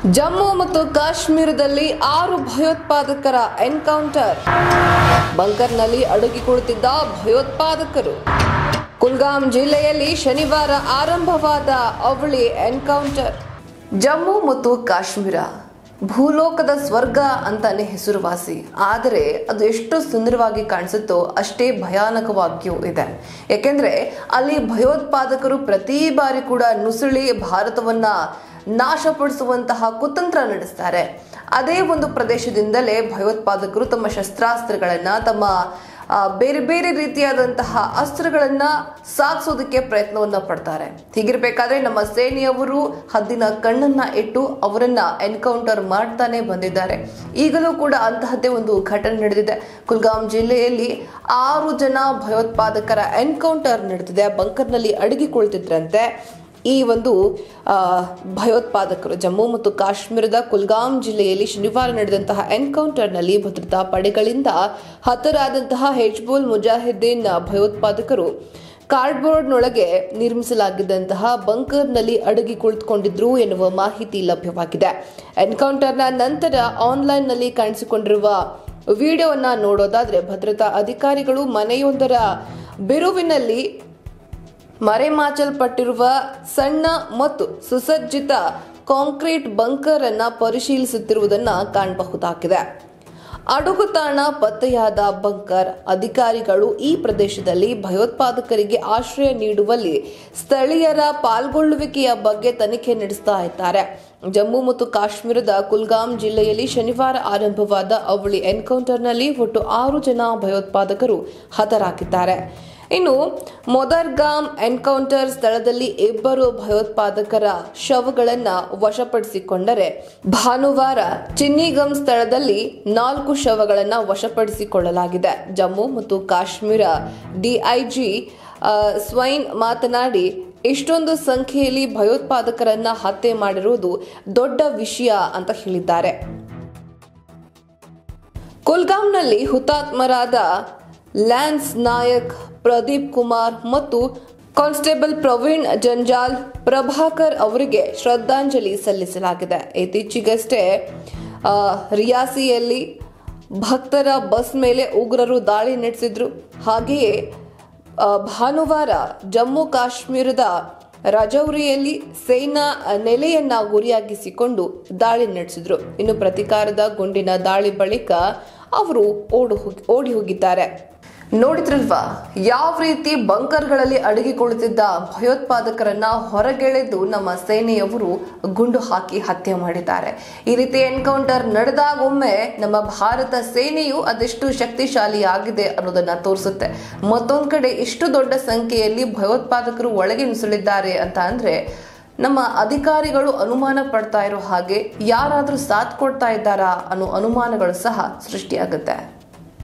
ಜಮ್ಮು ಮತ್ತು ಕಾಶ್ಮೀರದಲ್ಲಿ ಆರು ಭಯೋತ್ಪಾದಕರ ಎನ್ಕೌಂಟರ್ ಬಂಕರ್ನಲ್ಲಿ ಅಡಗಿ ಕುಳಿತಿದ್ದ ಭಯೋತ್ಪಾದಕರು ಕುಲ್ಗಾಮ್ ಜಿಲ್ಲೆಯಲ್ಲಿ ಶನಿವಾರ ಆರಂಭವಾದ ಅವಳಿ ಎನ್ಕೌಂಟರ್ ಜಮ್ಮು ಮತ್ತು ಕಾಶ್ಮೀರ ಭೂಲೋಕದ ಸ್ವರ್ಗ ಅಂತಾನೆ ಹೆಸರುವಾಸಿ ಆದರೆ ಅದು ಎಷ್ಟು ಸುಂದರವಾಗಿ ಕಾಣಿಸುತ್ತೋ ಅಷ್ಟೇ ಭಯಾನಕವಾಗಿಯೂ ಇದೆ ಯಾಕೆಂದ್ರೆ ಅಲ್ಲಿ ಭಯೋತ್ಪಾದಕರು ಪ್ರತಿ ಬಾರಿ ಕೂಡ ನುಸುಳಿ ಭಾರತವನ್ನ ನಾಶಪಡಿಸುವಂತಹ ಕುತಂತ್ರ ನಡೆಸ್ತಾರೆ ಅದೇ ಒಂದು ಪ್ರದೇಶದಿಂದಲೇ ಭಯೋತ್ಪಾದಕರು ತಮ್ಮ ಶಸ್ತ್ರಾಸ್ತ್ರಗಳನ್ನ ತಮ್ಮ ಆ, ಬೇರೆ ಬೇರೆ ರೀತಿಯಾದಂತಹ ಅಸ್ತ್ರಗಳನ್ನ ಸಾಗಿಸೋದಕ್ಕೆ ಪ್ರಯತ್ನವನ್ನ ಪಡ್ತಾರೆ ಹೀಗಿರ್ಬೇಕಾದ್ರೆ ನಮ್ಮ ಸೇನೆಯವರು ಹದ್ದಿನ ಕಣ್ಣನ್ನ ಇಟ್ಟು ಅವರನ್ನ ಎನ್ಕೌಂಟರ್ ಮಾಡ್ತಾನೆ ಬಂದಿದ್ದಾರೆ ಈಗಲೂ ಕೂಡ ಅಂತಹದ್ದೇ ಒಂದು ಘಟನೆ ನಡೆದಿದೆ ಕುಲ್ಗಾಮ್ ಜಿಲ್ಲೆಯಲ್ಲಿ ಆರು ಜನ ಭಯೋತ್ಪಾದಕರ ಎನ್ಕೌಂಟರ್ ನಡೆದಿದೆ ಬಂಕರ್ನಲ್ಲಿ ಅಡಗಿ ಕುಳಿತಿದ್ರಂತೆ ಈ ಒಂದು ಆ, ಭಯೋತ್ಪಾದಕರು ಜಮ್ಮು ಮತ್ತು ಕಾಶ್ಮೀರದ ಕುಲ್ಗಾಮ್ ಜಿಲ್ಲೆಯಲ್ಲಿ ಶನಿವಾರ ನಡೆದಂತಹ ಎನ್ಕೌಂಟರ್ನಲ್ಲಿ ಭದ್ರತಾ ಪಡೆಗಳಿಂದ ಹತರಾದಂತಹ ಹೆಜ್ಬುಲ್ ಮುಜಾಹಿದ್ದೀನ್ ಭಯೋತ್ಪಾದಕರು ಕಾರ್ಡ್ಬೋರ್ಡ್ನೊಳಗೆ ನಿರ್ಮಿಸಲಾಗಿದ್ದಂತಹ ಬಂಕರ್ನಲ್ಲಿ ಅಡಗಿ ಕುಳಿತುಕೊಂಡಿದ್ರು ಎನ್ನುವ ಮಾಹಿತಿ ಲಭ್ಯವಾಗಿದೆ ಎನ್ಕೌಂಟರ್ನ ನಂತರ ಆನ್ಲೈನ್ನಲ್ಲಿ ಕಾಣಿಸಿಕೊಂಡಿರುವ ವಿಡಿಯೋವನ್ನ ನೋಡೋದಾದ್ರೆ ಭದ್ರತಾ ಅಧಿಕಾರಿಗಳು ಮನೆಯೊಂದರ ಬಿರುವಿನಲ್ಲಿ ಮರೆಮಾಚಲ್ಪಟ್ಟಿರುವ ಸಣ್ಣ ಮತ್ತು ಸುಸಜ್ಜಿತ ಕಾಂಕ್ರೀಟ್ ಬಂಕರ್ ಅನ್ನ ಪರಿಶೀಲಿಸುತ್ತಿರುವುದನ್ನ ಕಾಣಬಹುದಾಗಿದೆ ಅಡುಗುತಾಣ ಪತ್ತೆಯಾದ ಬಂಕರ್ ಅಧಿಕಾರಿಗಳು ಈ ಪ್ರದೇಶದಲ್ಲಿ ಭಯೋತ್ಪಾದಕರಿಗೆ ಆಶ್ರಯ ನೀಡುವಲ್ಲಿ ಸ್ಥಳೀಯರ ಪಾಲ್ಗೊಳ್ಳುವಿಕೆಯ ಬಗ್ಗೆ ತನಿಖೆ ನಡೆಸ್ತಾ ಇದ್ದಾರೆ ಜಮ್ಮು ಮತ್ತು ಕಾಶ್ಮೀರದ ಕುಲ್ಗಾಮ್ ಜಿಲ್ಲೆಯಲ್ಲಿ ಶನಿವಾರ ಆರಂಭವಾದ ಅವಳಿ ಎನ್ಕೌಂಟರ್ನಲ್ಲಿ ಒಟ್ಟು ಆರು ಜನ ಭಯೋತ್ಪಾದಕರು ಹತರಾಗಿದ್ದಾರೆ ಇನ್ನು ಮೊದರ್ಗಾಮ್ ಎನ್ಕೌಂಟರ್ ಸ್ಥಳದಲ್ಲಿ ಇಬ್ಬರು ಭಯೋತ್ಪಾದಕರ ಶವಗಳನ್ನ ವಶಪಡಿಸಿಕೊಂಡರೆ ಭಾನುವಾರ ಚಿನ್ನಿಗಮ್ ಸ್ಥಳದಲ್ಲಿ ನಾಲ್ಕು ಶವಗಳನ್ನ ವಶಪಡಿಸಿಕೊಳ್ಳಲಾಗಿದೆ ಜಮ್ಮು ಮತ್ತು ಕಾಶ್ಮೀರ ಡಿಐಜಿ ಆ, ಸ್ವೈನ್ ಮಾತನಾಡಿ ಇಷ್ಟೊಂದು ಸಂಖ್ಯೆಯಲ್ಲಿ ಭಯೋತ್ಪಾದಕರನ್ನ ಹತ್ಯೆ ಮಾಡಿರುವುದು ದೊಡ್ಡ ವಿಷಯ ಅಂತ ಹೇಳಿದ್ದಾರೆ ಕುಲ್ಗಾಮ್ನಲ್ಲಿ ಹುತಾತ್ಮರಾದ ಲ್ಯಾನ್ಸ್ ನಾಯಕ್ ಪ್ರದೀಪ್ ಕುಮಾರ್ ಮತ್ತು ಕಾನ್ಸ್ಟೇಬಲ್ ಪ್ರವೀಣ್ ಜಂಜಾಲ್ ಪ್ರಭಾಕರ್ ಅವರಿಗೆ ಶ್ರದ್ಧಾಂಜಲಿ ಸಲ್ಲಿಸಲಾಗಿದೆ ಇತ್ತೀಚೆಗಷ್ಟೇ ಆ, ರಿಯಾಸಿಯಲ್ಲಿ ಭಕ್ತರ ಬಸ್ ಮೇಲೆ ಉಗ್ರರು ದಾಳಿ ನಡೆಸಿದ್ರು ಹಾಗೆಯೇ ಆ, ಭಾನುವಾರ ಜಮ್ಮು ಕಾಶ್ಮೀರದ ರಜೌರಿಯಲ್ಲಿ ಸೇನಾ ನೆಲೆಯನ್ನ ಗುರಿಯಾಗಿಸಿಕೊಂಡು ದಾಳಿ ನಡೆಸಿದ್ರು ಇನ್ನು ಪ್ರತಿಕಾರದ ಗುಂಡಿನ ದಾಳಿ ಬಳಿಕ ಅವರು ಓಡು ಹೋಗಿ- ಓಡಿ ಹೋಗಿದ್ದಾರೆ ನೋಡಿದ್ರಲ್ವಾ ಯಾವ ರೀತಿ ಬಂಕರ್ಗಳಲ್ಲಿ ಅಡಗಿ ಕುಳಿತಿದ್ದ ಭಯೋತ್ಪಾದಕರನ್ನ ಹೊರಗೆಳೆದು ನಮ್ಮ ಸೇನೆಯವರು ಗುಂಡು ಹಾಕಿ ಹತ್ಯೆ ಮಾಡಿದ್ದಾರೆ ಈ ರೀತಿ ಎನ್ಕೌಂಟರ್ ನಡೆದಾಗೊಮ್ಮೆ ನಮ್ಮ ಭಾರತ ಸೇನೆಯು ಅದೆಷ್ಟು ಶಕ್ತಿಶಾಲಿ ಆಗಿದೆ ಅನ್ನೋದನ್ನ ತೋರಿಸುತ್ತೆ ಮತ್ತೊಂದ್ ಕಡೆ ಇಷ್ಟು ದೊಡ್ಡ ಸಂಖ್ಯೆಯಲ್ಲಿ ಭಯೋತ್ಪಾದಕರು ಒಳಗೆ ನುಸುಳಿದ್ದಾರೆ ಅಂತ ಅಂದ್ರೆ ನಮ್ಮ ಅಧಿಕಾರಿಗಳು ಅನುಮಾನ ಪಡ್ತಾ ಇರೋ ಹಾಗೆ ಯಾರಾದ್ರೂ ಸಾಥ್ ಕೊಡ್ತಾ ಇದ್ದಾರಾ ಅನ್ನೋ ಅನುಮಾನಗಳು ಸಹ ಸೃಷ್ಟಿಯಾಗುತ್ತೆ